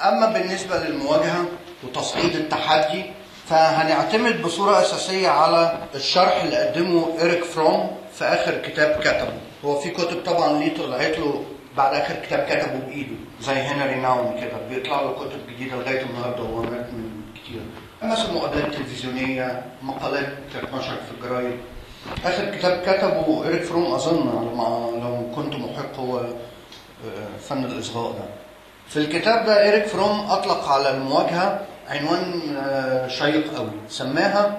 أما بالنسبة للمواجهة وتصعيد التحدي فهنعتمد بصورة أساسية على الشرح اللي قدمه إيريك فروم في آخر كتاب كتبه هو في كتب طبعا ليه طلعت له بعد آخر كتاب كتبه بإيده زي هنري ناون كده بيطلع له كتب جديدة لغاية النهاردة هو مات من كتير مثلا مقابلات تلفزيونية مقالات تتنشر في الجرايد آخر كتاب كتبه إيريك فروم أظن على ما لو كنت محق هو آه، فن الإصغاء ده في الكتاب ده إيريك فروم أطلق على المواجهة عنوان آه، شيق قوي سماها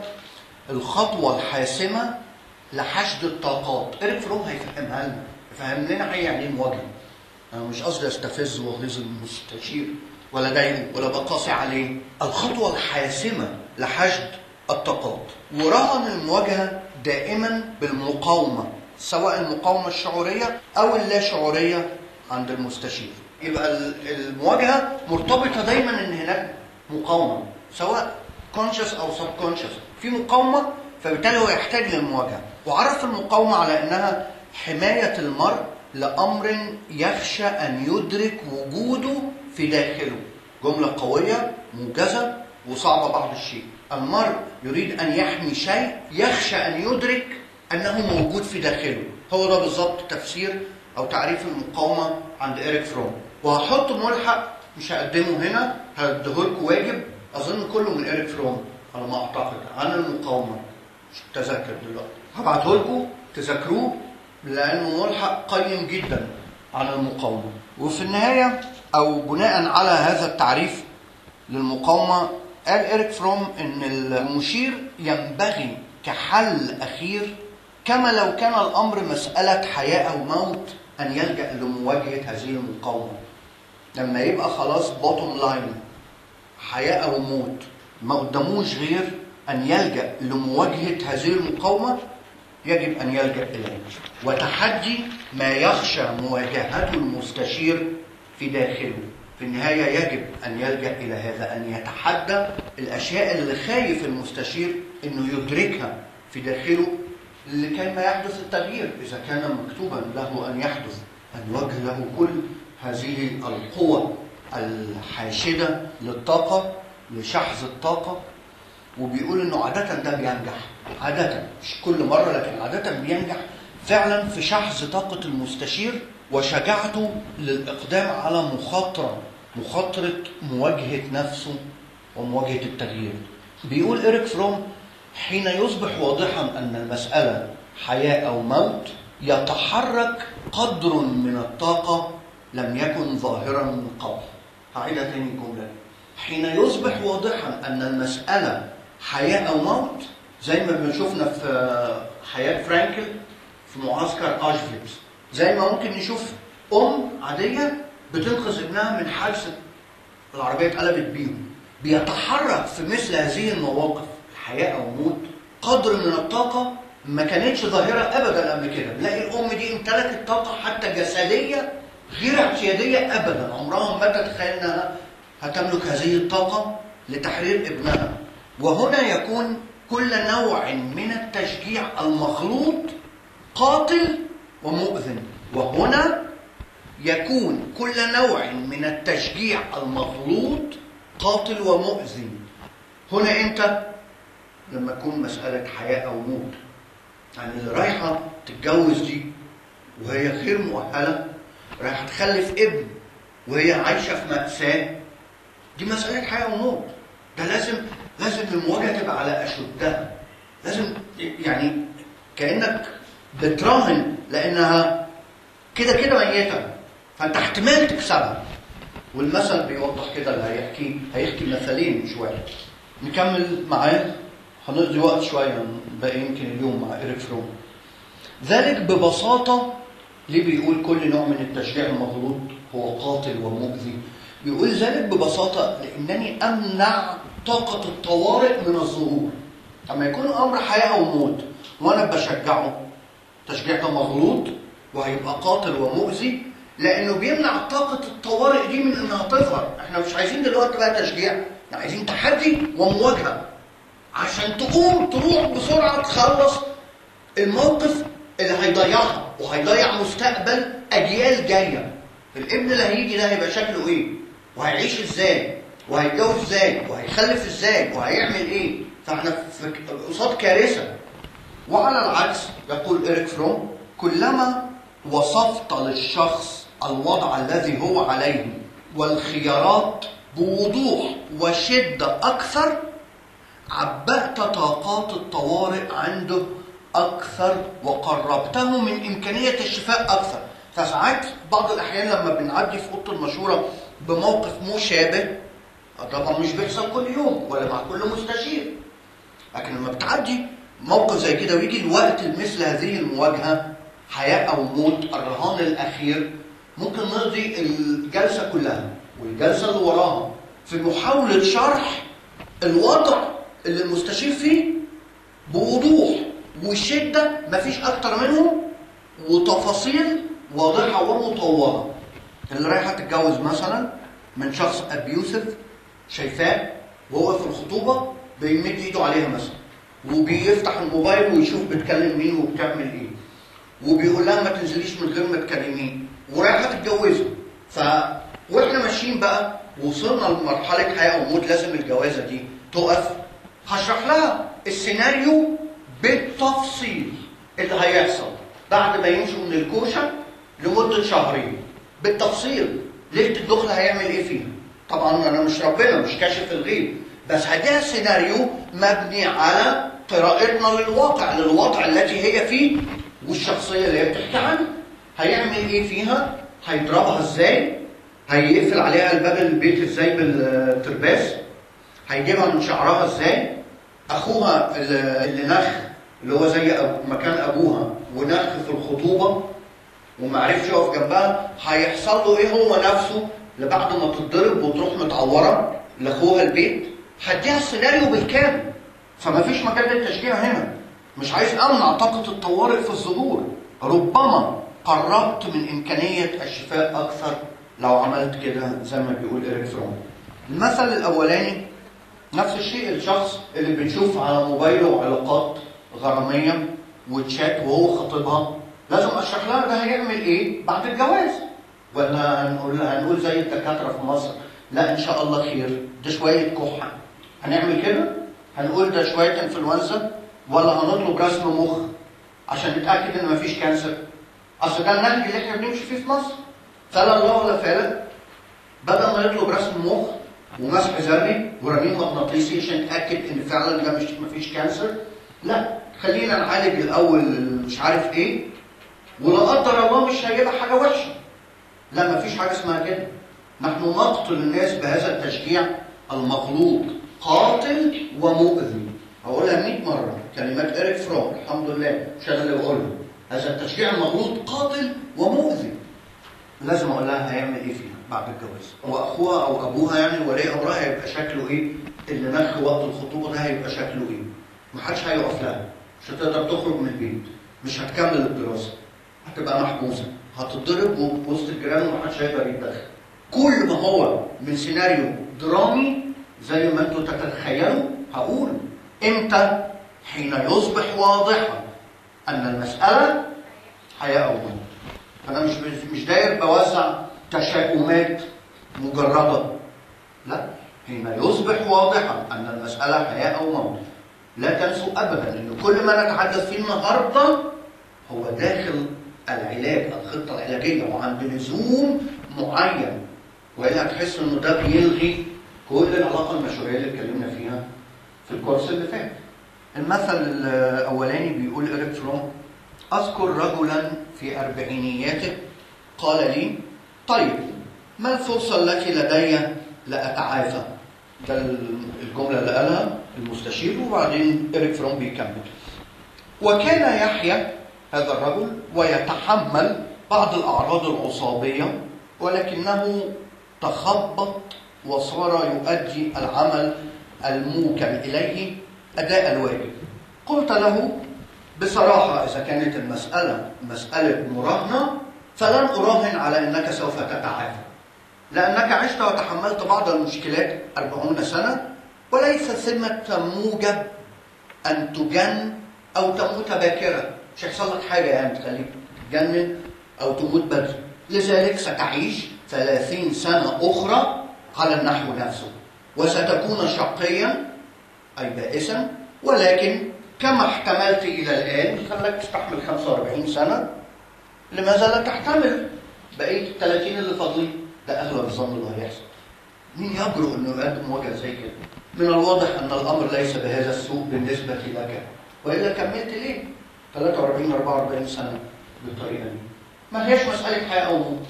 الخطوة الحاسمة لحشد الطاقات إيريك فروم هيفهمها لنا يفهم لنا هي يعني إيه مواجهة أنا مش قصدي أستفز وأغيظ المستشير ولا ضايقه ولا بقاسي عليه الخطوة الحاسمة لحشد الطاقات ورهن المواجهة دائما بالمقاومة سواء المقاومة الشعورية أو اللا شعورية عند المستشير يبقى ال- المواجهة مرتبطة دايما ان هناك مقاومة سواء كونشس او سب كونشس في مقاومة فبالتالي هو يحتاج للمواجهة وعرف المقاومة على انها حماية المرء لأمر يخشى أن يدرك وجوده في داخله جملة قوية موجزة وصعبة بعض الشيء المرء يريد أن يحمي شيء يخشى أن يدرك أنه موجود في داخله هو ده بالظبط تفسير أو تعريف المقاومة عند إيريك فروم وهحط ملحق مش هقدمه هنا هديهولكوا واجب أظن كله من إيريك فروم على ما أعتقد عن المقاومة مش متذكر دلوقتي هبعته لكم تذاكروه لأنه ملحق قيم جدا عن المقاومة وفي النهاية أو بناء على هذا التعريف للمقاومة قال إيريك فروم إن المشير ينبغي كحل أخير كما لو كان الأمر مسألة حياة أو موت أن يلجأ لمواجهة هذه المقاومة لما يبقى خلاص بوتوم لاين حياة أو موت ما قداموش غير أن يلجأ لمواجهة هذه المقاومة يجب أن يلجأ إليه وتحدي ما يخشى مواجهته المستشير في داخله في النهاية يجب أن يلجأ إلى هذا أن يتحدى الأشياء اللي خايف المستشير أنه يدركها في داخله لكي ما يحدث التغيير إذا كان مكتوبا له أن يحدث أن يوجه له كل هذه القوى الحاشدة للطاقة لشحذ الطاقة وبيقول انه عادة ده بينجح عادة مش كل مرة لكن عادة بينجح فعلا في شحذ طاقة المستشير وشجاعته للإقدام على مخاطرة مخاطرة مواجهة نفسه ومواجهة التغيير بيقول إيريك فروم حين يصبح واضحا أن المسألة حياة أو موت يتحرك قدر من الطاقة لم يكن ظاهرا من قبل هعيدها تاني الجملة دي. حين يصبح واضحا أن المسألة حياة أو موت زي ما بنشوفنا في حياة فرانكل في معسكر أوشفيتس زي ما ممكن نشوف أم عادية بتنقذ ابنها من حادثة العربية اتقلبت بيهم بيتحرك في مثل هذه المواقف حياة أو موت قدر من الطاقة ما كانتش ظاهرة أبدا قبل كده بنلاقي الأم دي امتلكت طاقة حتى جسدية غير اعتيادية أبدا عمرها ما تتخيل أنها هتملك هذه الطاقة لتحرير ابنها وهنا يكون كل نوع من التشجيع المخلوط قاتل ومؤذن وهنا يكون كل نوع من التشجيع المخلوط قاتل ومؤذن هنا امتى لما تكون مسألة حياة أو موت يعني اللي رايحة تتجوز دي وهي غير مؤهلة رايحة تخلف ابن وهي عايشة في مأساة دي مسألة حياة وموت ده لازم لازم المواجهة تبقى على أشدها لازم يعني كأنك بتراهن لأنها كده كده ميتة فأنت احتمال تكسبها والمثل بيوضح كده اللي هيحكي هيحكي مثلين مش واحد نكمل معاه هنقضي وقت شوية باقي يمكن اليوم مع إيريك فروم ذلك ببساطة ليه بيقول كل نوع من التشجيع المغلوط هو قاتل ومؤذي بيقول ذلك ببساطة لأنني أمنع طاقة الطوارئ من الظهور لما يكون أمر حياة أو موت وأنا بشجعه تشجيع ده مغلوط وهيبقى قاتل ومؤذي لأنه بيمنع طاقة الطوارئ دي من إنها تظهر إحنا مش عايزين دلوقتي بقى تشجيع إحنا عايزين تحدي ومواجهة عشان تقوم تروح بسرعة تخلص الموقف اللي هيضيعها وهيضيع مستقبل أجيال جاية الابن اللي هيجي ده هيبقى شكله إيه؟ وهيعيش ازاي وهيتجوز ازاي وهيخلف ازاي وهيعمل ايه فاحنا في قصاد كارثه وعلى العكس يقول إريك فروم كلما وصفت للشخص الوضع الذي هو عليه والخيارات بوضوح وشدة أكثر عبأت طاقات الطوارئ عنده أكثر وقربته من إمكانية الشفاء أكثر فساعات بعض الأحيان لما بنعدي في أوضة المشورة بموقف مشابه طبعا مش بيحصل كل يوم ولا مع كل مستشير لكن لما بتعدي موقف زي كده ويجي الوقت لمثل هذه المواجهه حياه او موت الرهان الاخير ممكن نقضي الجلسه كلها والجلسه اللي وراها في محاوله شرح الوضع اللي المستشير فيه بوضوح وشده مفيش اكتر منه وتفاصيل واضحه ومطوره اللي رايحه تتجوز مثلا من شخص ابيوسف شايفاه وهو في الخطوبه بيمد ايده عليها مثلا وبيفتح الموبايل ويشوف بتكلم مين وبتعمل ايه وبيقول لها ما تنزليش من غير ما تكلميه ورايحه تتجوزه ف واحنا ماشيين بقى وصلنا لمرحله حياه او موت لازم الجوازه دي تقف هشرح لها السيناريو بالتفصيل اللي هيحصل بعد ما يمشوا من الكوشه لمده شهرين بالتفصيل ليله الدخل هيعمل ايه فيها طبعا انا مش ربنا مش كاشف الغيب بس هديها سيناريو مبني على قراءتنا للواقع للوضع التي هي فيه والشخصيه اللي هي بتحكي عنها هيعمل ايه فيها هيضربها ازاي هيقفل عليها الباب البيت ازاي بالترباس هيجيبها من شعرها ازاي اخوها اللي نخ اللي هو زي مكان ابوها ونخ في الخطوبه ومعرفش يقف جنبها هيحصل له ايه هو نفسه لبعد ما تتضرب وتروح متعوره لاخوها البيت هديها السيناريو بالكامل فما فيش مجال للتشجيع هنا مش عايز امنع طاقه الطوارئ في الظهور ربما قربت من امكانيه الشفاء اكثر لو عملت كده زي ما بيقول إيريك فروم المثل الاولاني نفس الشيء الشخص اللي بنشوف على موبايله علاقات غراميه وتشات وهو خاطبها لازم اشرح لها ده هيعمل ايه بعد الجواز ولا هنقول هنقول زي الدكاتره في مصر لا ان شاء الله خير ده شويه كحه هنعمل كده هنقول ده شويه انفلونزا ولا هنطلب رسم مخ عشان نتاكد ان مفيش كانسر اصل ده النهج اللي احنا بنمشي فيه في مصر فلا الله ولا فعلا بدل ما نطلب رسم مخ ومسح ذري ورنين مغناطيسي عشان نتاكد ان فعلا ده مش مفيش كانسر لا خلينا نعالج الاول مش عارف ايه ولا قدر الله مش هيجيبها حاجه وحشه لا مفيش حاجه اسمها كده نحن نقتل الناس بهذا التشجيع المغلوط قاتل ومؤذي هقولها 100 مره كلمات إريك فروم الحمد لله مش انا اللي بقولها هذا التشجيع المغلوط قاتل ومؤذي لازم اقول لها هيعمل ايه فيها بعد الجواز واخوها او ابوها يعني ولي امرها هيبقى شكله ايه اللي نخ وقت الخطوبه ده هيبقى شكله ايه محدش هيقف لها مش هتقدر تخرج من البيت مش هتكمل الدراسه هتبقى محبوسه هتتضرب وسط الجيران ومحدش هيقدر يتدخل كل ما هو من سيناريو درامي زي ما انتم تتخيلوا هقول امتى حين يصبح واضحا ان المساله حياه او موت انا مش مش داير بوزع تشاؤمات مجرده لا حين يصبح واضحا ان المساله حياه او موت لا تنسوا ابدا ان كل ما نتحدث فيه النهارده هو داخل العلاج الخطه العلاجيه وعند لزوم معين والا هتحس انه ده بيلغي كل العلاقه المشروعيه اللي اتكلمنا فيها في الكورس اللي فات. المثل الاولاني بيقول إريك فروم اذكر رجلا في اربعينياته قال لي طيب ما الفرصه التي لدي لاتعافى؟ ده الجمله اللي قالها المستشير وبعدين إريك فروم بيكمل. وكان يحيى هذا الرجل ويتحمل بعض الاعراض العصابيه ولكنه تخبط وصار يؤدي العمل الموكل اليه اداء الواجب. قلت له بصراحه اذا كانت المساله مساله مراهنه فلن اراهن على انك سوف تتعافى. لانك عشت وتحملت بعض المشكلات أربعون سنه وليس ثمه موجب ان تجن او تموت باكرا. مش هيحصل لك حاجه يعني تخليك تتجنن او تموت بدري. لذلك ستعيش ثلاثين سنة أخرى على النحو نفسه وستكون شقيا أي بائسا ولكن كما احتملت إلى الآن خلك تستحمل 45 سنة لماذا لا تحتمل بقية ال 30 اللي فاضلين ده أغلب الظن اللي هيحصل مين يجرؤ انه يقدم وجه زي كده؟ من الواضح ان الامر ليس بهذا السوء بالنسبه لك والا كملت ليه؟ 43 44 سنه بالطريقه دي. ما هيش مساله حياه او موت.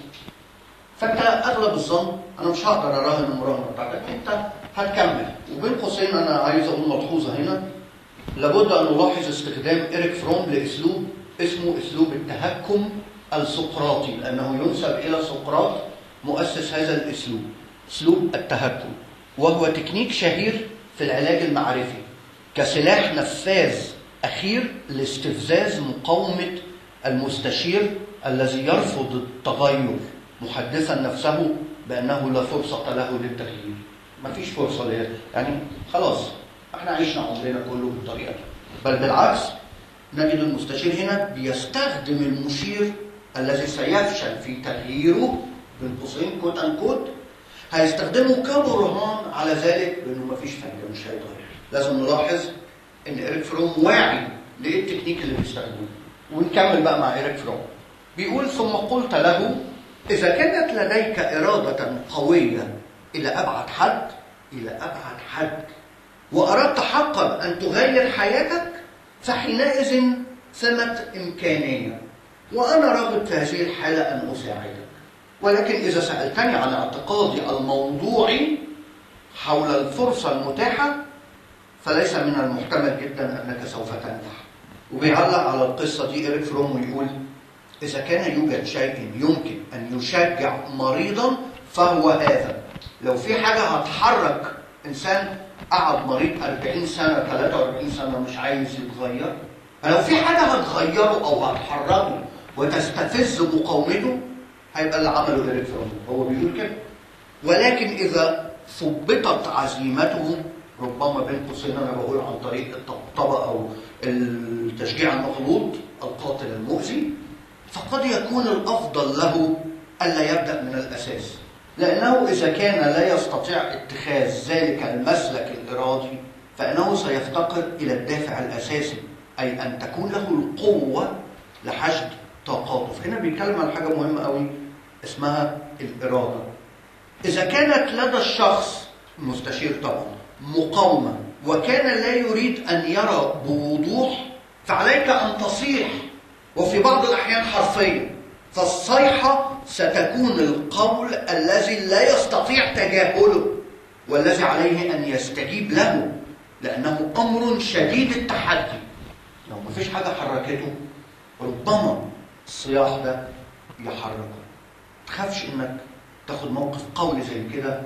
فانت اغلب الظن انا مش هقدر اراهن المراهنه بتاعتك انت هتكمل وبين قوسين انا عايز اقول ملحوظه هنا لابد ان نلاحظ استخدام إريك فروم لاسلوب اسمه اسلوب التهكم السقراطي لانه ينسب الى سقراط مؤسس هذا الاسلوب اسلوب التهكم وهو تكنيك شهير في العلاج المعرفي كسلاح نفاذ اخير لاستفزاز مقاومه المستشير الذي يرفض التغير محدثا نفسه بانه لا فرصه له للتغيير مفيش فرصه ليه يعني خلاص احنا عشنا عمرنا كله بالطريقه دي بل بالعكس نجد المستشير هنا بيستخدم المشير الذي سيفشل في تغييره بين قوسين كوت ان كوت هيستخدمه كبرهان على ذلك بانه مفيش فايده مش هيتغير لازم نلاحظ ان ايريك فروم واعي لايه التكنيك اللي بيستخدمه ونكمل بقى مع ايريك فروم بيقول ثم قلت له اذا كانت لديك اراده قويه الى ابعد حد الى ابعد حد واردت حقا ان تغير حياتك فحينئذ ثمة امكانيه وانا راغب في هذه الحاله ان اساعدك ولكن إذا سألتني عن اعتقادي الموضوعي حول الفرصة المتاحة فليس من المحتمل جدا أنك سوف تنجح وبيعلق على القصة دي إيريك فروم ويقول إذا كان يوجد شيء يمكن أن يشجع مريضا فهو هذا لو في حاجة هتحرك إنسان قعد مريض 40 سنة 43 سنة مش عايز يتغير فلو في حاجة هتغيره أو هتحركه وتستفز مقاومته هيبقى اللي عمله إيريك فروم هو بيقول كده ولكن إذا ثبتت عزيمته ربما بين قوسين أنا بقول عن طريق الطبطبة أو التشجيع المغلوط القاتل المؤذي فقد يكون الأفضل له ألا يبدأ من الأساس لأنه إذا كان لا يستطيع اتخاذ ذلك المسلك الإرادي فإنه سيفتقر إلى الدافع الأساسي أي أن تكون له القوة لحشد طاقاته فهنا بيتكلم عن حاجة مهمة قوي اسمها الإرادة إذا كانت لدى الشخص المستشير طبعا مقاومة وكان لا يريد أن يرى بوضوح فعليك أن تصيح وفي بعض الأحيان حرفيا فالصيحة ستكون القول الذي لا يستطيع تجاهله والذي عليه أن يستجيب له لأنه أمر شديد التحدي لو ما فيش حاجة حركته ربما الصياح ده يحركه تخافش انك تاخد موقف قولي زي كده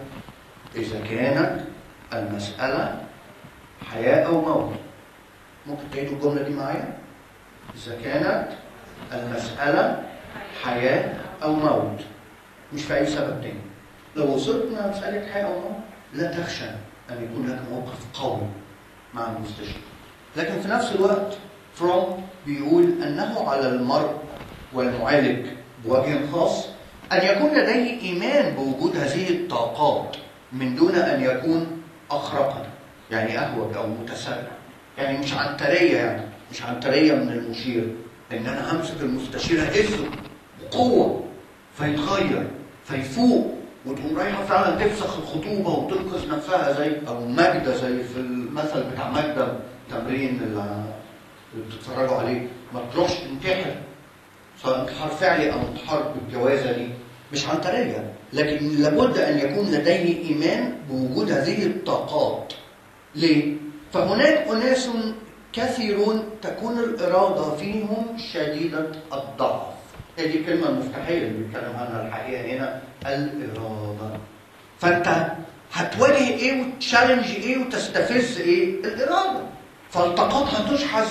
اذا كانت المسألة حياة او موت ممكن تعيدوا الجملة دي معايا اذا كانت المسألة حياة او موت مش في اي سبب تاني لو وصلنا مسألة حياة او موت لا تخشى ان يكون لك موقف قوي مع المستشفى لكن في نفس الوقت فروم بيقول انه على المرء والمعالج بوجه خاص أن يكون لديه إيمان بوجود هذه الطاقات من دون أن يكون أخرقا يعني أهوج أو متسرع يعني مش عنترية يعني مش عنترية من المشير لأن أنا همسك المستشير ههزه بقوة فيتغير فيفوق وتقوم رايحة فعلا تفسخ الخطوبة وتنقذ نفسها زي أو ماجدة زي في المثل بتاع ماجدة تمرين اللي بتتفرجوا عليه ما تروحش تنتحر سواء انتحار فعلي او انتحار بالجوازه دي مش عنتريه لكن لابد ان يكون لديه ايمان بوجود هذه الطاقات ليه؟ فهناك اناس كثيرون تكون الاراده فيهم شديده الضعف هي دي الكلمه المفتاحيه اللي بيتكلم عنها الحقيقه هنا الاراده فانت هتواجه ايه وتشالنج ايه وتستفز ايه؟ الاراده فالطاقات هتشحذ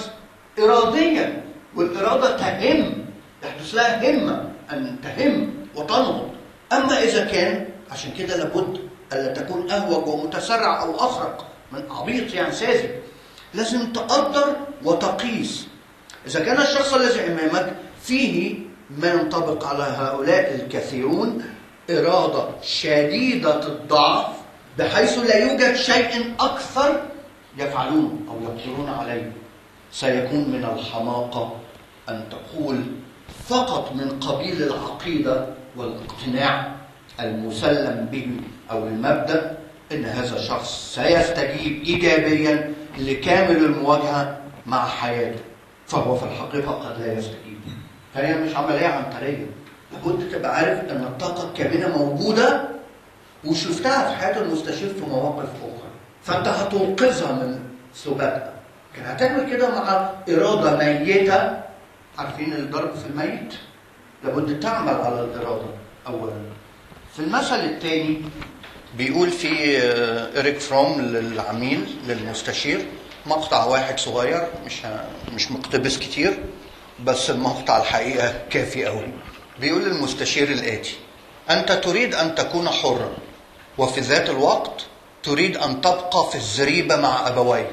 اراديا والاراده تهم يحدث لها همة أن تهم وتنهض أما إذا كان عشان كده لابد ألا تكون أهوج ومتسرع أو أخرق من عبيط يعني ساذج لازم تقدر وتقيس إذا كان الشخص الذي أمامك فيه ما ينطبق على هؤلاء الكثيرون إرادة شديدة الضعف بحيث لا يوجد شيء أكثر يفعلون أو يقدرون عليه سيكون من الحماقة أن تقول فقط من قبيل العقيدة والاقتناع المسلم به أو المبدأ إن هذا الشخص سيستجيب إيجابيا لكامل المواجهة مع حياته فهو في الحقيقة قد لا يستجيب فهي مش عملية عنترية لابد تبقى عارف ان الطاقة الكامنة موجودة وشفتها في حياة المستشير في مواقف أخرى فأنت هتنقذها من ثباتها كان هتعمل كده مع إرادة ميتة عارفين الضرب في الميت لابد تعمل على الإرادة أولا في المثل الثاني بيقول في آه، إريك فروم للعميل للمستشير مقطع واحد صغير مش ه- مش مقتبس كتير بس المقطع الحقيقة كافي قوي بيقول للمستشير الآتي أنت تريد أن تكون حرا وفي ذات الوقت تريد أن تبقى في الزريبة مع أبويك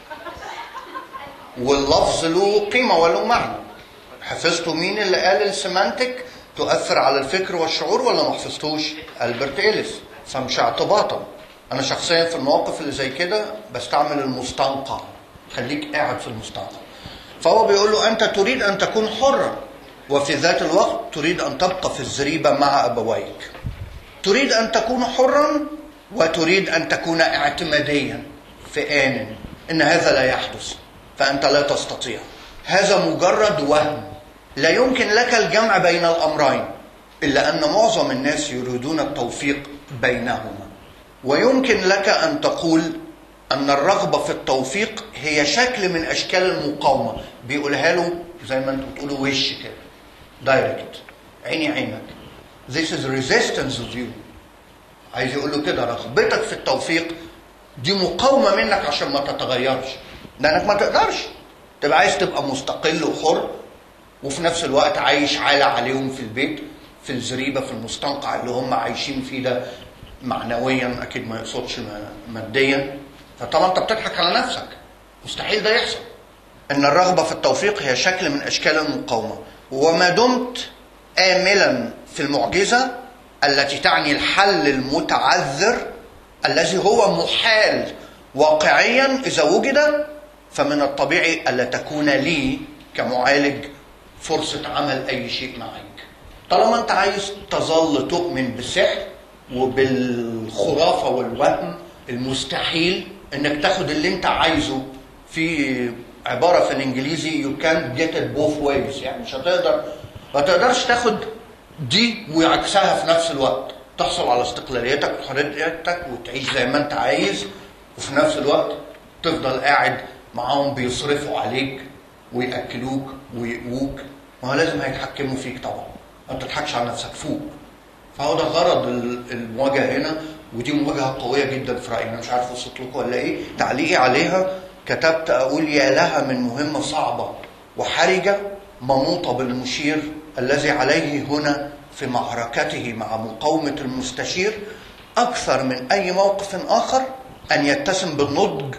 واللفظ له قيمة وله معنى حفظتوا مين اللي قال السيمانتك تؤثر على الفكر والشعور ولا ما حفظتوش ألبرت إيليس فمش اعتباطا أنا شخصيا في المواقف اللي زي كده بستعمل المستنقع خليك قاعد في المستنقع فهو بيقول له أنت تريد أن تكون حرا وفي ذات الوقت تريد أن تبقى في الزريبة مع أبويك تريد أن تكون حرا وتريد أن تكون اعتماديا في آن إن هذا لا يحدث فأنت لا تستطيع هذا مجرد وهم لا يمكن لك الجمع بين الأمرين إلا أن معظم الناس يريدون التوفيق بينهما ويمكن لك أن تقول أن الرغبة في التوفيق هي شكل من أشكال المقاومة بيقولها له زي ما أنتم بتقولوا وش كده دايركت عيني عينك This is resistance of you عايز يقول له كده رغبتك في التوفيق دي مقاومة منك عشان ما تتغيرش لأنك ما تقدرش تبقى عايز تبقى مستقل وحر وفي نفس الوقت عايش عالة عليهم في البيت في الزريبة في المستنقع اللي هم عايشين فيه ده معنويا أكيد ما يقصدش ماديا فطبعا أنت بتضحك على نفسك مستحيل ده يحصل ان الرغبه في التوفيق هي شكل من اشكال المقاومه وما دمت املا في المعجزه التي تعني الحل المتعذر الذي هو محال واقعيا اذا وجد فمن الطبيعي الا تكون لي كمعالج فرصه عمل اي شيء معك طالما انت عايز تظل تؤمن بالسحر وبالخرافه والوهم المستحيل انك تاخد اللي انت عايزه في عباره في الانجليزي you can't get it both ways يعني مش هتقدر ما تقدرش تاخد دي وعكسها في نفس الوقت تحصل على استقلاليتك وحريتك وتعيش زي ما انت عايز وفي نفس الوقت تفضل قاعد معاهم بيصرفوا عليك وياكلوك ويقووك ما هو لازم هيتحكموا فيك طبعا ما تضحكش على نفسك فوق فهو ده غرض المواجهه هنا ودي مواجهه قويه جدا في رايي انا مش عارف وصلت لكم ولا ايه تعليقي عليها كتبت اقول يا لها من مهمه صعبه وحرجه منوطه بالمشير الذي عليه هنا في معركته مع مقاومه المستشير اكثر من اي موقف اخر ان يتسم بالنضج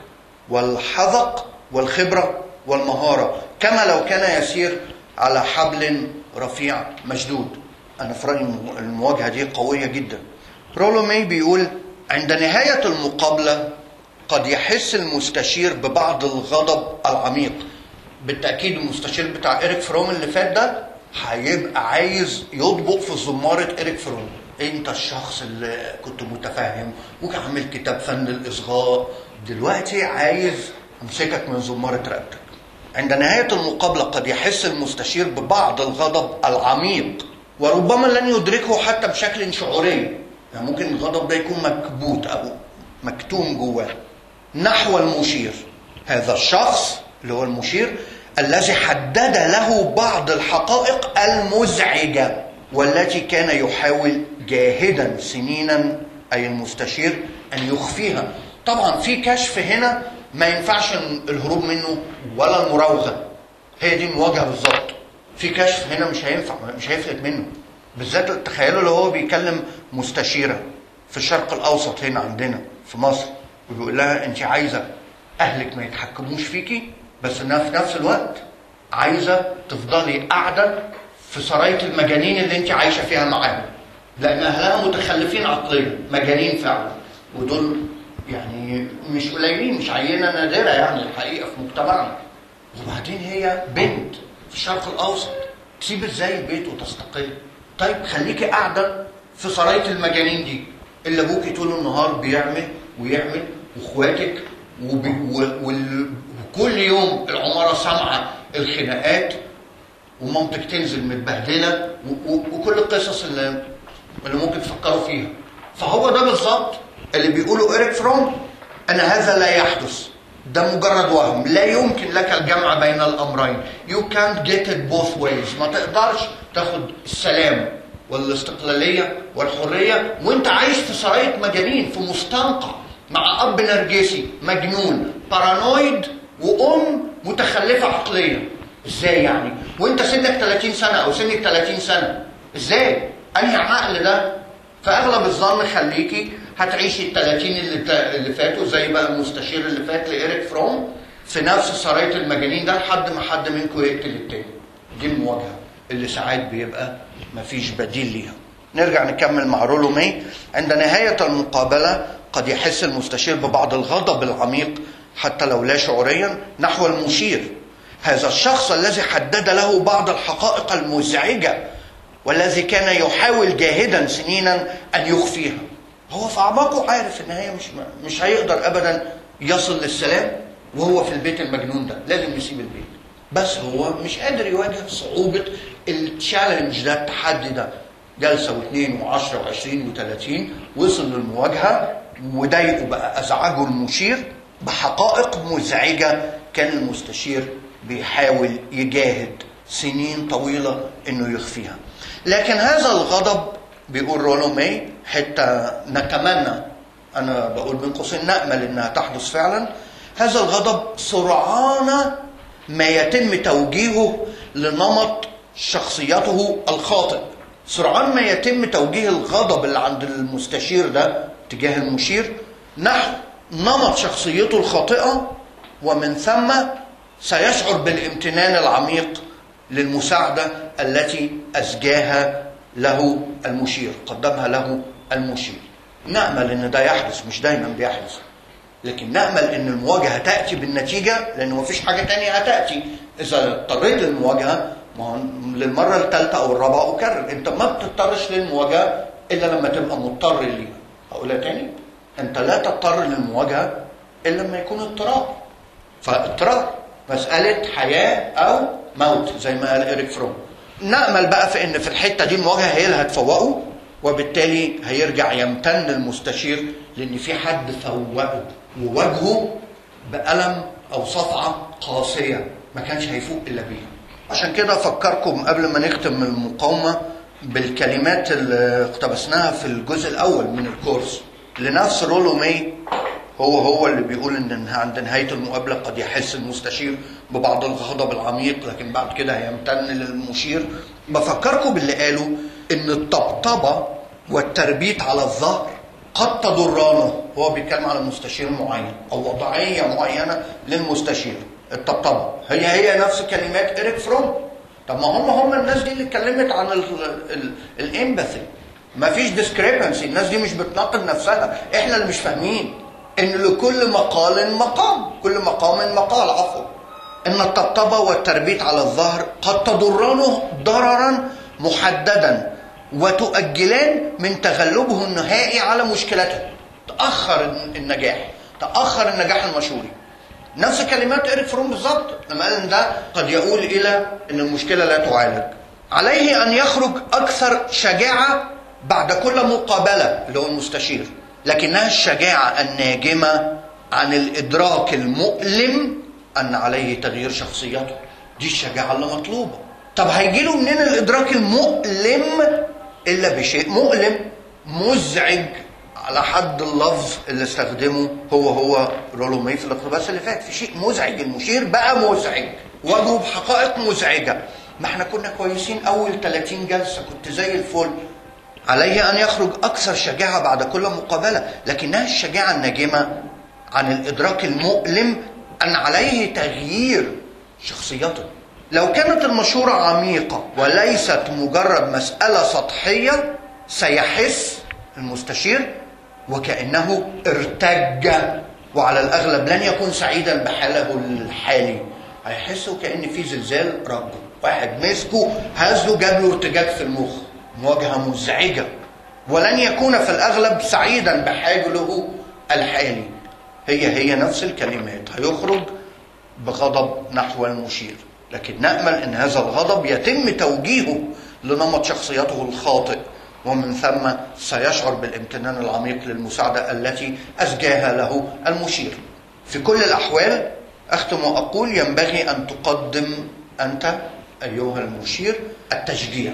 والحذق والخبره والمهاره كما لو كان يسير على حبل رفيع مشدود انا في رايي المواجهه دي قويه جدا رولو ماي بيقول عند نهايه المقابله قد يحس المستشير ببعض الغضب العميق بالتاكيد المستشير بتاع ايريك فروم اللي فات ده هيبقى عايز يطبق في زماره ايريك فروم انت الشخص اللي كنت متفهم وعامل كتاب فن الاصغاء دلوقتي عايز امسكك من زماره رقبتك عند نهايه المقابله قد يحس المستشير ببعض الغضب العميق وربما لن يدركه حتى بشكل شعوري يعني ممكن الغضب ده يكون مكبوت او مكتوم جواه نحو المشير هذا الشخص اللي هو المشير الذي حدد له بعض الحقائق المزعجه والتي كان يحاول جاهدا سنينا اي المستشير ان يخفيها طبعا في كشف هنا ما ينفعش الهروب منه ولا المراوغه هي دي المواجهه بالظبط في كشف هنا مش هينفع مش هيفلت منه بالذات تخيلوا لو هو بيكلم مستشيره في الشرق الاوسط هنا عندنا في مصر وبيقول لها انت عايزه اهلك ما يتحكموش فيكي بس انها في نفس الوقت عايزه تفضلي قاعده في سرايه المجانين اللي انت عايشه فيها معاهم لان اهلها متخلفين عقليا مجانين فعلا ودول يعني مش قليلين مش عينه نادره يعني الحقيقه في مجتمعنا وبعدين هي بنت في الشرق الاوسط تسيب ازاي البيت وتستقل طيب خليكي قاعده في سرايه المجانين دي اللي ابوكي طول النهار بيعمل ويعمل واخواتك وب- و- وال- وكل يوم العماره سامعه الخناقات ومامتك تنزل متبهدله و- و- وكل القصص اللي اللي ممكن تفكروا فيها فهو ده بالظبط اللي بيقوله إيريك فروم أن هذا لا يحدث ده مجرد وهم لا يمكن لك الجمع بين الأمرين you can't get it both ways ما تقدرش تاخد السلام والاستقلالية والحرية وانت عايش في سراية مجانين في مستنقع مع أب نرجسي مجنون بارانويد وأم متخلفة عقليا ازاي يعني وانت سنك 30 سنة أو سنك 30 سنة ازاي انهي عقل ده فاغلب الظن خليكي هتعيشي ال 30 اللي تا- اللي فاتوا زي بقى المستشير اللي فات لايريك فروم في نفس سرايه المجانين ده لحد ما حد منكم يقتل التاني دي المواجهه اللي ساعات بيبقى مفيش بديل ليها نرجع نكمل مع رولو مي عند نهايه المقابله قد يحس المستشير ببعض الغضب العميق حتى لو لا شعوريا نحو المشير هذا الشخص الذي حدد له بعض الحقائق المزعجه والذي كان يحاول جاهدا سنينا ان يخفيها هو في اعماقه عارف ان هي مش مش هيقدر ابدا يصل للسلام وهو في البيت المجنون ده لازم يسيب البيت بس هو مش قادر يواجه صعوبة التشالنج ده التحدي ده جلسة واثنين وعشرة وعشرين وثلاثين وصل للمواجهة وضايقه بقى أزعجه المشير بحقائق مزعجة كان المستشير بيحاول يجاهد سنين طويلة انه يخفيها لكن هذا الغضب بيقول رولو ماي حتى نتمنى انا بقول بين قوسين نامل انها تحدث فعلا هذا الغضب سرعان ما يتم توجيهه لنمط شخصيته الخاطئ سرعان ما يتم توجيه الغضب اللي عند المستشير ده تجاه المشير نحو نمط شخصيته الخاطئه ومن ثم سيشعر بالامتنان العميق للمساعده التي اسجاها له المشير قدمها له المشير نامل ان ده يحدث مش دايما بيحدث لكن نامل ان المواجهه تاتي بالنتيجه لان مفيش حاجه تانية هتاتي اذا اضطريت للمواجهه ما هو للمره الثالثه او الرابعه اكرر انت ما بتضطرش للمواجهه الا لما تبقى مضطر ليها هقولها تاني انت لا تضطر للمواجهه الا لما يكون اضطرار فاضطرار مساله حياه او موت زي ما قال ايريك فروم نامل بقى في ان في الحته دي المواجهه هي اللي هتفوقه وبالتالي هيرجع يمتن المستشير لان في حد فوقه وواجهه بألم او صفعه قاسيه ما كانش هيفوق الا بيها عشان كده افكركم قبل ما نختم المقاومه بالكلمات اللي اقتبسناها في الجزء الاول من الكورس لنفس رولو مي هو هو اللي بيقول ان عند نهايه المقابله قد يحس المستشير ببعض الغضب العميق لكن بعد كده هيمتن للمشير بفكركم باللي قاله ان الطبطبه والتربيت على الظهر قد تضرانه هو بيتكلم على مستشير معين او وضعيه معينه للمستشير الطبطبه هي هي نفس كلمات ايريك فروم طب ما هم هم الناس دي اللي اتكلمت عن الامباثي ما فيش ديسكريبنسي الناس دي مش بتناقض نفسها احنا اللي مش فاهمين ان لكل مقال مقام كل مقام مقال عفوا ان الطبطبه والتربيت على الظهر قد تضرانه ضررا محددا وتؤجلان من تغلبه النهائي على مشكلته تاخر النجاح تاخر النجاح المشهوري نفس كلمات ايريك فروم بالظبط لما قال ان ده قد يؤول الى ان المشكله لا تعالج عليه ان يخرج اكثر شجاعه بعد كل مقابله اللي هو المستشير لكنها الشجاعه الناجمه عن الادراك المؤلم ان عليه تغيير شخصيته دي الشجاعه اللي مطلوبه طب هيجي له منين الادراك المؤلم الا بشيء مؤلم مزعج على حد اللفظ اللي استخدمه هو هو رولو مي في الاقتباس اللي فات في شيء مزعج المشير بقى مزعج واجهه بحقائق مزعجه ما احنا كنا كويسين اول 30 جلسه كنت زي الفل عليه ان يخرج اكثر شجاعه بعد كل مقابله لكنها الشجاعه الناجمه عن الادراك المؤلم ان عليه تغيير شخصيته لو كانت المشورة عميقة وليست مجرد مسألة سطحية سيحس المستشير وكأنه ارتج وعلى الأغلب لن يكون سعيدا بحاله الحالي هيحس وكأن في زلزال ربه واحد مسكه هزه جاب له ارتجاج في المخ مواجهة مزعجة ولن يكون في الأغلب سعيدا بحاله الحالي هي هي نفس الكلمات هيخرج بغضب نحو المشير لكن نأمل أن هذا الغضب يتم توجيهه لنمط شخصيته الخاطئ ومن ثم سيشعر بالامتنان العميق للمساعدة التي أسجاها له المشير في كل الأحوال أختم وأقول ينبغي أن تقدم أنت أيها المشير التشجيع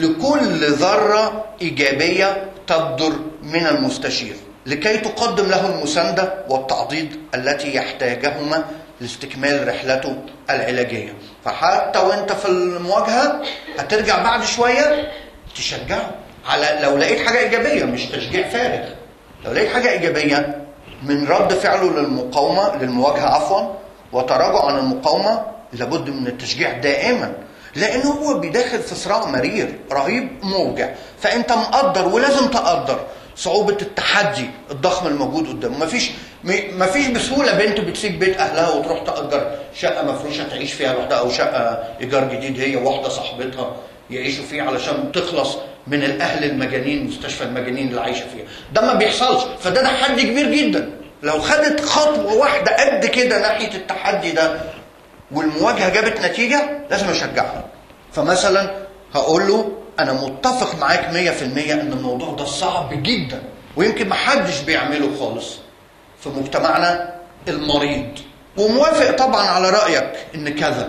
لكل ذرة إيجابية تبدر من المستشير لكي تقدم له المساندة والتعضيد التي يحتاجهما لاستكمال رحلته العلاجية فحتى وانت في المواجهة هترجع بعد شوية تشجعه على لو لقيت حاجة إيجابية مش تشجيع فارغ لو لقيت حاجة إيجابية من رد فعله للمقاومة للمواجهة عفوا وتراجع عن المقاومة لابد من التشجيع دائما لأنه هو بيداخل في صراع مرير رهيب موجع فأنت مقدر ولازم تقدر صعوبة التحدي الضخم الموجود قدامه مفيش مفيش بسهولة بنت بتسيب بيت أهلها وتروح تأجر شقة مفروشة تعيش فيها لوحدها أو شقة إيجار جديد هي واحدة صاحبتها يعيشوا فيه علشان تخلص من الأهل المجانين مستشفى المجانين اللي عايشة فيها ده ما بيحصلش فده تحدي كبير جدا لو خدت خطوة واحدة قد كده ناحية التحدي ده والمواجهة جابت نتيجة لازم أشجعها فمثلا هقول له أنا متفق معاك 100% إن الموضوع ده صعب جدا ويمكن محدش بيعمله خالص في مجتمعنا المريض وموافق طبعا على رأيك إن كذا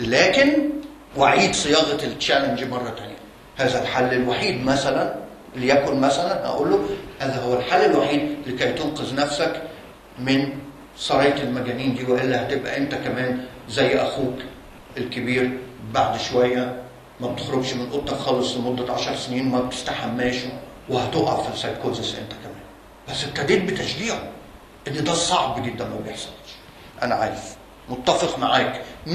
لكن وأعيد صياغة التشالنج مرة تانية هذا الحل الوحيد مثلا ليكن مثلا أقول له هذا هو الحل الوحيد لكي تنقذ نفسك من سراية المجانين دي وإلا هتبقى أنت كمان زي أخوك الكبير بعد شوية ما بتخرجش من أوضتك خالص لمدة عشر سنين ما بتستحماش وهتقع في السايكوزس أنت كمان بس ابتديت بتشجيعه إن ده صعب جدا ما بيحصلش أنا عارف متفق معاك 100%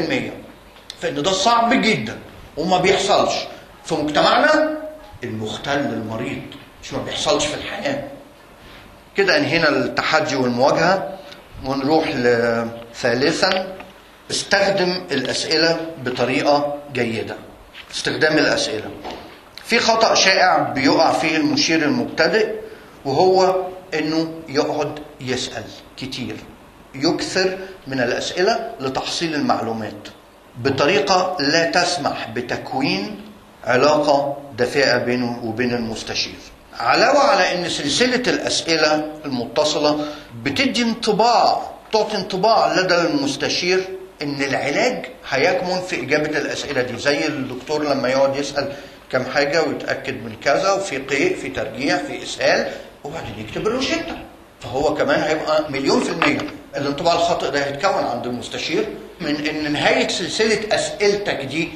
في إن ده صعب جدا وما بيحصلش في مجتمعنا المختل المريض مش ما بيحصلش في الحياة كده انهينا التحدي والمواجهة ونروح ثالثا استخدم الأسئلة بطريقة جيدة استخدام الأسئلة في خطأ شائع بيقع فيه المشير المبتدئ وهو انه يقعد يسأل كتير يكثر من الأسئلة لتحصيل المعلومات بطريقة لا تسمح بتكوين علاقة دافئة بينه وبين المستشير علاوة على أن سلسلة الأسئلة المتصلة بتدي انطباع تعطي انطباع لدى المستشير أن العلاج هيكمن في إجابة الأسئلة دي زي الدكتور لما يقعد يسأل كم حاجة ويتأكد من كذا وفي قيء في ترجيع في إسهال وبعدين يكتب الروشتة فهو كمان هيبقى مليون في المية الانطباع الخاطئ ده هيتكون عند المستشير من ان نهاية سلسلة اسئلتك دي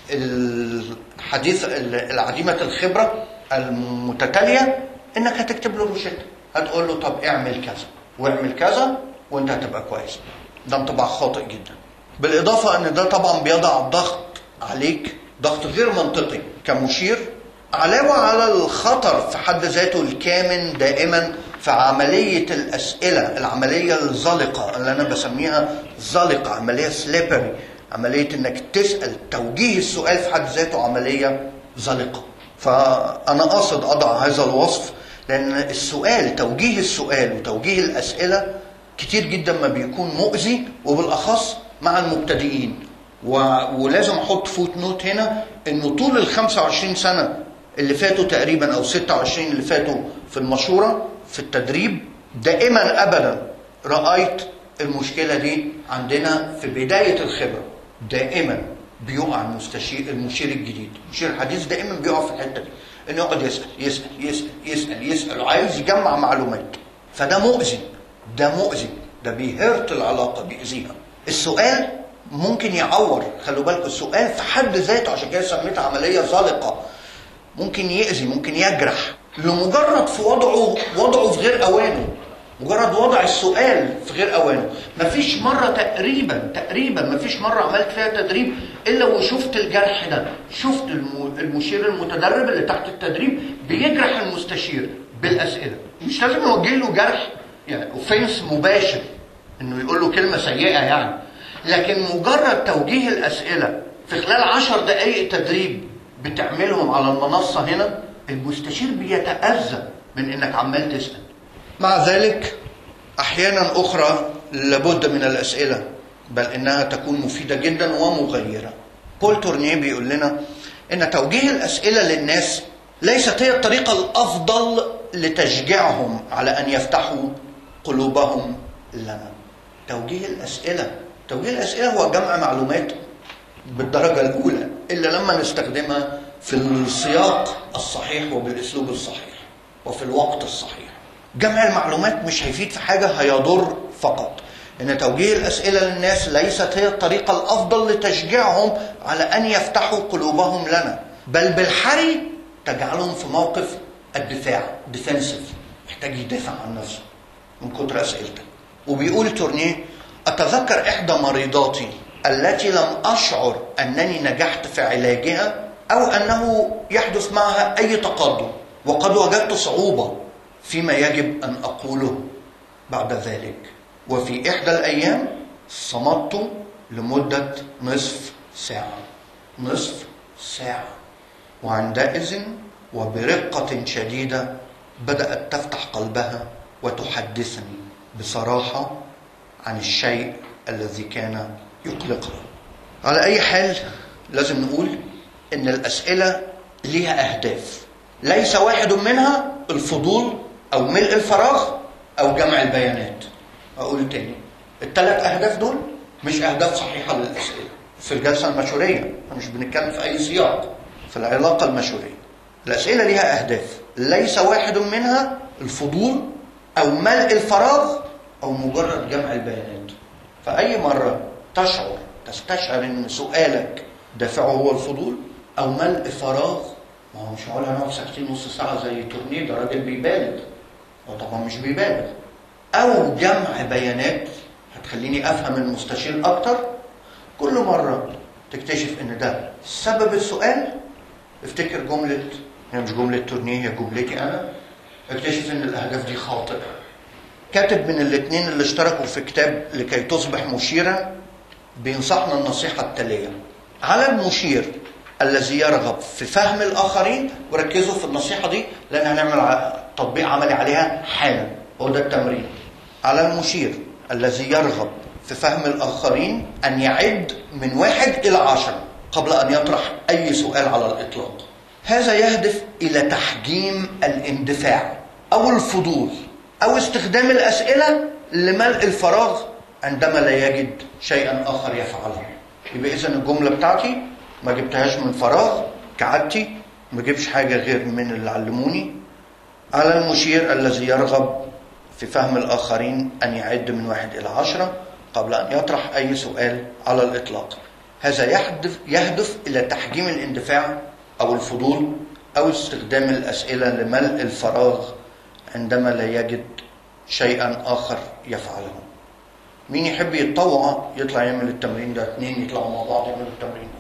الحديث العديمة الخبرة المتتالية انك هتكتب له روشتة هتقول له طب اعمل كذا واعمل كذا وانت هتبقى كويس ده انطباع خاطئ جدا بالاضافة ان ده طبعا بيضع ضغط عليك ضغط غير منطقي كمشير علاوة على الخطر في حد ذاته الكامن دائما في عملية الأسئلة العملية الزلقة اللي أنا بسميها زلقة عملية سليبري عملية إنك تسأل توجيه السؤال في حد ذاته عملية زلقة فأنا قاصد أضع هذا الوصف لأن السؤال توجيه السؤال وتوجيه الأسئلة كتير جدا ما بيكون مؤذي وبالأخص مع المبتدئين و... ولازم أحط فوت نوت هنا إنه طول ال 25 سنة اللي فاتوا تقريبا أو 26 اللي فاتوا في المشورة في التدريب دائما ابدا رايت المشكله دي عندنا في بدايه الخبره دائما بيقع المستشير المشير الجديد المشير الحديث دائما بيقع في الحته دي انه يقعد يسال يسال يسال يسال يسال وعايز يجمع معلومات فده مؤذي ده مؤذي ده بيهرت العلاقه بيأذيها السؤال ممكن يعور خلوا بالكم السؤال في حد ذاته عشان كده سميتها عمليه زلقه ممكن يأذي ممكن يجرح لمجرد في وضعه وضعه في غير اوانه مجرد وضع السؤال في غير اوانه مفيش مره تقريبا تقريبا مفيش مره عملت فيها تدريب الا وشفت الجرح ده شفت الم- المشير المتدرب اللي تحت التدريب بيجرح المستشير بالاسئله مش لازم يوجه له جرح يعني اوفنس مباشر انه يقول له كلمه سيئه يعني لكن مجرد توجيه الاسئله في خلال عشر دقائق تدريب بتعملهم على المنصه هنا المستشير بيتاذى من انك عمال تسال مع ذلك احيانا اخرى لابد من الاسئله بل انها تكون مفيده جدا ومغيره بول تورنيه بيقول لنا ان توجيه الاسئله للناس ليست هي الطريقه الافضل لتشجيعهم على ان يفتحوا قلوبهم لنا توجيه الاسئله توجيه الاسئله هو جمع معلومات بالدرجه الاولى الا لما نستخدمها في السياق الصحيح وبالاسلوب الصحيح وفي الوقت الصحيح جمع المعلومات مش هيفيد في حاجه هيضر فقط ان توجيه الاسئله للناس ليست هي الطريقه الافضل لتشجيعهم على ان يفتحوا قلوبهم لنا بل بالحري تجعلهم في موقف الدفاع ديفنسيف محتاج يدافع عن نفسه من كتر اسئلتك وبيقول تورنيه اتذكر احدى مريضاتي التي لم اشعر انني نجحت في علاجها او انه يحدث معها اي تقدم وقد وجدت صعوبه فيما يجب ان اقوله بعد ذلك وفي احدى الايام صمت لمده نصف ساعه نصف ساعه وعندئذ وبرقه شديده بدات تفتح قلبها وتحدثني بصراحه عن الشيء الذي كان يقلقها على اي حال لازم نقول ان الاسئله ليها اهداف ليس واحد منها الفضول او ملء الفراغ او جمع البيانات اقول تاني الثلاث اهداف دول مش اهداف صحيحه للاسئله في الجلسه المشوريه احنا مش بنتكلم في اي سياق في العلاقه المشوريه الاسئله ليها اهداف ليس واحد منها الفضول او ملء الفراغ او مجرد جمع البيانات فاي مره تشعر تستشعر ان سؤالك دافعه هو الفضول او ملء فراغ ما هو مش هقول هنقعد ساكتين نص ساعه زي تورنيه ده راجل بيبالغ هو طبعا مش بيبالغ او جمع بيانات هتخليني افهم المستشير اكتر كل مره تكتشف ان ده سبب السؤال افتكر جمله هي مش جمله تورنيه هي جملتي انا اكتشف ان الاهداف دي خاطئه كاتب من الاثنين اللي اشتركوا في كتاب لكي تصبح مشيرا بينصحنا النصيحه التاليه على المشير الذي يرغب في فهم الاخرين وركزوا في النصيحه دي لان هنعمل ع- تطبيق عملي عليها حالا هو ده التمرين على المشير الذي يرغب في فهم الاخرين ان يعد من واحد الى عشره قبل ان يطرح اي سؤال على الاطلاق هذا يهدف الى تحجيم الاندفاع او الفضول او استخدام الاسئله لملء الفراغ عندما لا يجد شيئا اخر يفعله يبقى اذا الجمله بتاعتي ما جبتهاش من فراغ كعادتي ما جبش حاجه غير من اللي علموني على المشير الذي يرغب في فهم الآخرين أن يعد من واحد إلى عشرة قبل أن يطرح أي سؤال على الإطلاق هذا يهدف, يهدف إلى تحجيم الاندفاع أو الفضول أو استخدام الأسئلة لملء الفراغ عندما لا يجد شيئا آخر يفعله مين يحب يتطوع يطلع يعمل التمرين ده اتنين يطلعوا مع بعض يعملوا التمرين